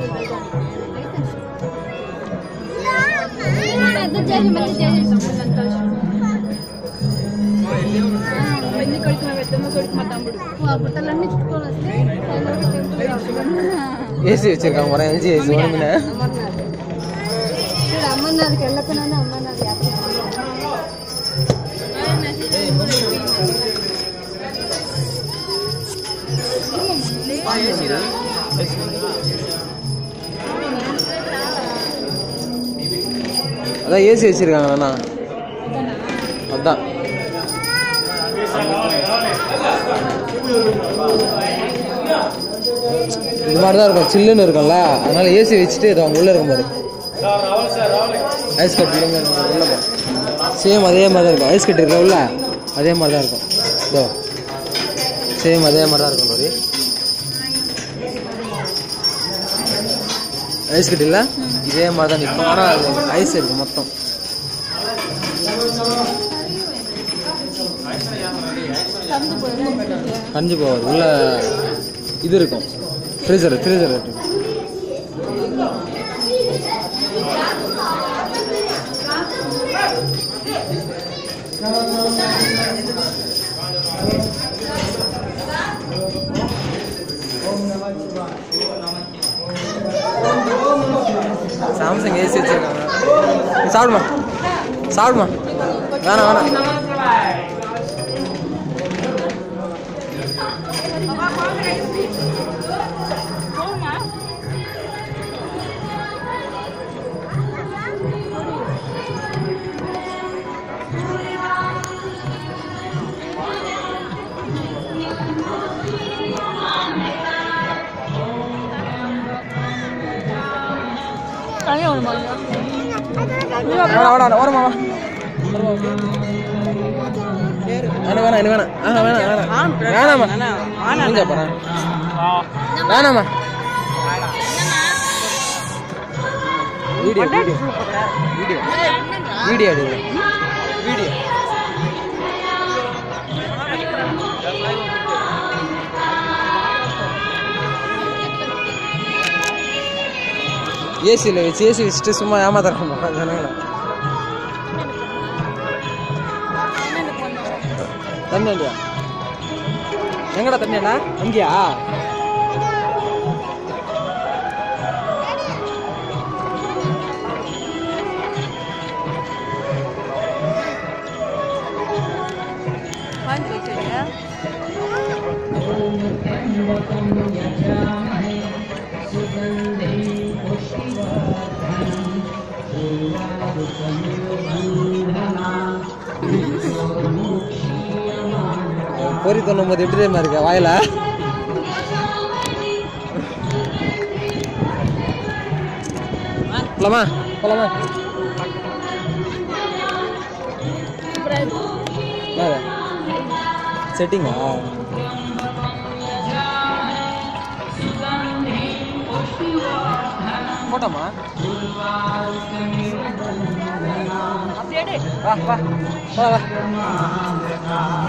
పెద్ద చేసి మళ్ళీ చేసేసాం సంతోషం పెళ్లి కొడుకు మా పెద్దమ్మ కొడుకు మా తమ్ముడు ఆ బుట్టలన్నీ చుట్టుకొని వస్తే పైన టెంపుల్ ஏசி வச்சிருக்காங்க மரம் எல்ஜி ஏசி ஒன்றுமே అమర్నాథ్ ఇక్కడ అమర్నాథ్కి వెళ్ళకున్నాను అమర్నాథ్ యాత్ర அதான் ஏசி வச்சிருக்காங்க அண்ணா அதான் இது மாதிரி தான் இருக்கும் சில்லுன்னு இருக்கும்ல அதனால ஏசி வச்சுட்டு இது அவங்க உள்ள இருக்கும் பாரு ஐஸ் கட்டி உள்ள பாரு சேம் அதே மாதிரி தான் இருக்கும் ஐஸ் கட்டி இருக்கா உள்ள அதே மாதிரி தான் இருக்கும் இதோ சேம் அதே மாதிரி தான் இருக்கும் பாரு ஐஸ் கட்டி இல்லை இதே மாதிரி தான் நிற்கும் ஆனால் அது ஐஸ் இருக்கு மொத்தம் கஞ்சி போகாது உள்ள இது இருக்கும் ஃப்ரீசர் ஃப்ரீசர் இருக்கும் சாம்சங் ஏசி வச்சிருக்காங்க நீ சாப்பிடுமா சாப்பிடுமா வேணாம் வேணாம் வேணாம் வேணாம் ஓரமா வா வேணாம் வேணாம் எனக்கு வேணாம் ஆஹா வேணாம் வேணாம் வேணாமா மூஞ்ச போறேன் வேணாமா வீடியோ வீடியோ வீடியோ வீடியோ எடுங்க வீடியோ ஏசியில் வச்சு ஏசி வச்சுட்டு சும்மா ஏமாத்துறாங்க ஜனங்களை தண்ணி இல்லையா எங்கடா தண்ணியாடா அங்கேயா வாங்கி வச்சிருக்கீங்க பொறி தொண்ணும் போது எப்படி தெரியுமா இருக்க வாயில போலாமா போலாமா செட்டிங்கா போட்டோமா அப்படியே வா வா வா வா